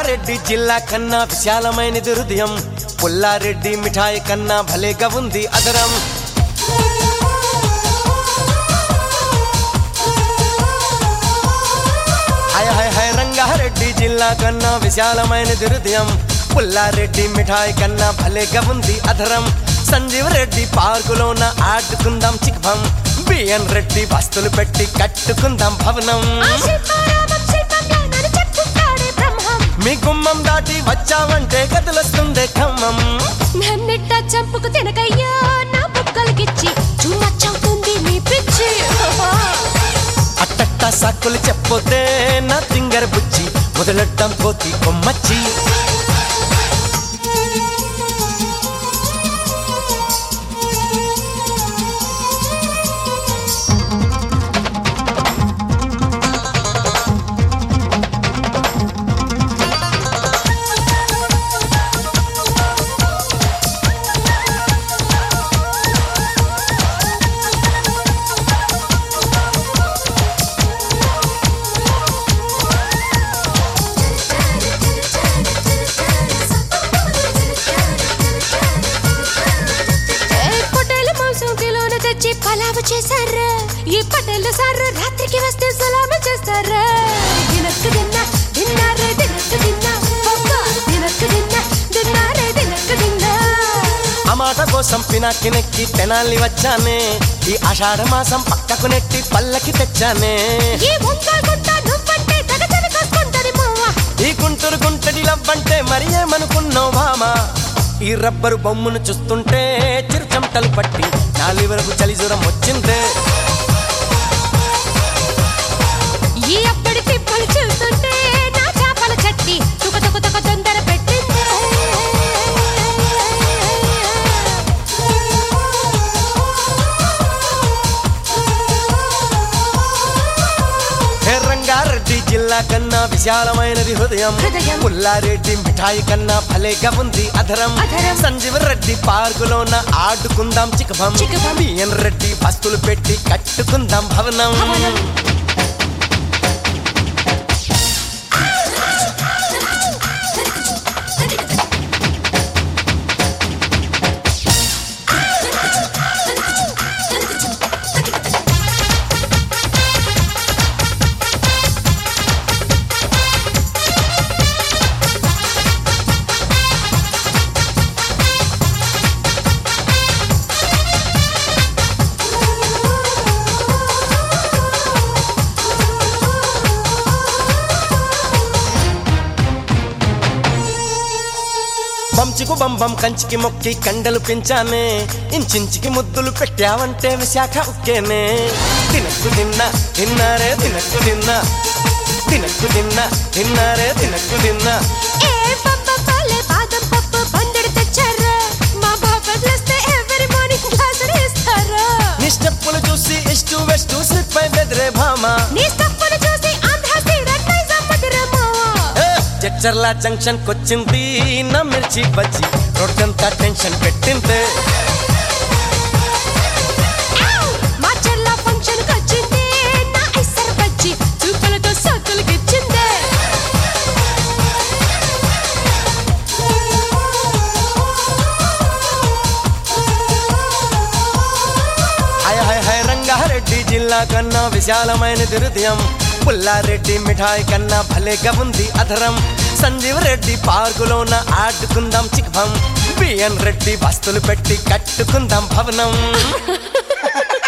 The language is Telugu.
రంగారెడ్డి జిల్లా కన్నా విశాలమైనది హృదయం పుల్లారెడ్డి మిఠాయి కన్నా భలేగా ఉంది అదరం హాయ్ హాయ్ హాయ్ రంగారెడ్డి జిల్లా కన్నా విశాలమైనది హృదయం పుల్లారెడ్డి మిఠాయి కన్నా భలేగా ఉంది అధరం సంజీవ్ రెడ్డి పార్కులోన ఆడుకుందాం చిక్భం బిఎన్ రెడ్డి బస్తులు పెట్టి కట్టుకుందాం భవనం ఆ శిల్పారామం శిల్పంగా నన్ను చెప్పుతాడే బ్రహ్మం మీ గుమ్మం దాటి వచ్చావంటే కదులొస్తుంది ఖమ్మం నన్నిట్ట చంపుకు తినకయ్యా నా బుక్కలకిచ్చి చూమచ్చవుతుంది నీ పిచ్చి అట్టట్ట సాకులు చెప్పొద్దే నా తింగర బుచ్చి మొదలెట్టం కోతి కొమ్మచ్చి ఏ పొట్టేల మాంసం కిలోన తెచ్చి పలావు చేశారా ఈ పటేల సారు రాత్రికి వస్తే సలామ చేస్తారా దినక్కు తిన్నా తిన్నారే దినక్కు తిన్నా ఒక్క దినక్కు తిన్నా తిన్నారే దినక్కు తిన్నా ఆ మాట కోసం పినాకి నెక్కి తెనాలి వచ్చానే ఈ ఆషాఢ మాసం పక్కకు నెట్టి పల్లకి తెచ్చానే ఈ వంక గుట్ట నువ్వంటే తగతగ కాసుకుంటది మావా ఈ గుంటూరు గుంటడి లవ్వంటే మరి ఏమనుకున్నావు భామా ఈ రబ్బరు బొమ్మను చూస్తుంటే చిరు చెమటలు పట్టి నాలి వరకు చలి జ్వరం వచ్చిందే ఈ అప్పటి తిప్పలు చూస్తుంటే నా చేపల చట్టి తుక తుక తుక తొందర పెట్టింది హే రంగారెడ్డి జిల్లా కన్నా విశాలమైనది హృదయం హృదయం. పుల్లారెడ్డి మిఠాయి కన్నా భలేగా ఉంది అధరం అధరం. సంజీవ రెడ్డి పార్కులోన ఆడుకుందాం చికభం చికభం. బిఎన్ రెడ్డి బస్తులు పెట్టి కట్టుకుందాం భవనం భవనం. బంచికు బంబం కంచికి మొక్కి కండలు పెంచానే ఇంచించికి ముద్దులు పెట్టావంటే విశాఖ ఉక్కేనే తినక్కు తిన్నా తిన్నారే తినక్కు తిన్నా తినక్కు తిన్నా తిన్నారే తినక్కు తిన్నా ఏ పప్ప పాలే బాదం పప్పు బందెడు తెచ్చారా మా బాబర్లొస్తే ఎవరి మార్నింగ్ క్లాసులు ఇస్తారా నీ స్టెప్పులు చూసి ఇష్టు వెస్టు స్లిప్ అయి బెదిరే భామా నీ స్టప్పులు చూసి ఆంధ్ర సీడర్ నైజాం మధుర మావా ఏ, జడ్చర్ల జంక్షన్ కొచ్చింది నా మిర్చి బజ్జి రోడ్డంతా టెన్షన్ పెట్టింది మా చెల్ల ఫంక్షన్ వచ్చింది నా ఇసర బజ్జి చూపులతో సోకులకి ఇచ్చింది హాయ్ హాయ్ హాయ్ రంగారెడ్డి జిల్లా కన్నా విశాలమైనది హృదయం పుల్లారెడ్డి మిఠాయి కన్నా భలేగా ఉంది అధరం సంజీవ్ రెడ్డి పార్కులోన ఆడుకుందాం చిక్భం బిఎన్ రెడ్డి బస్తులు పెట్టి కట్టుకుందాం భవనం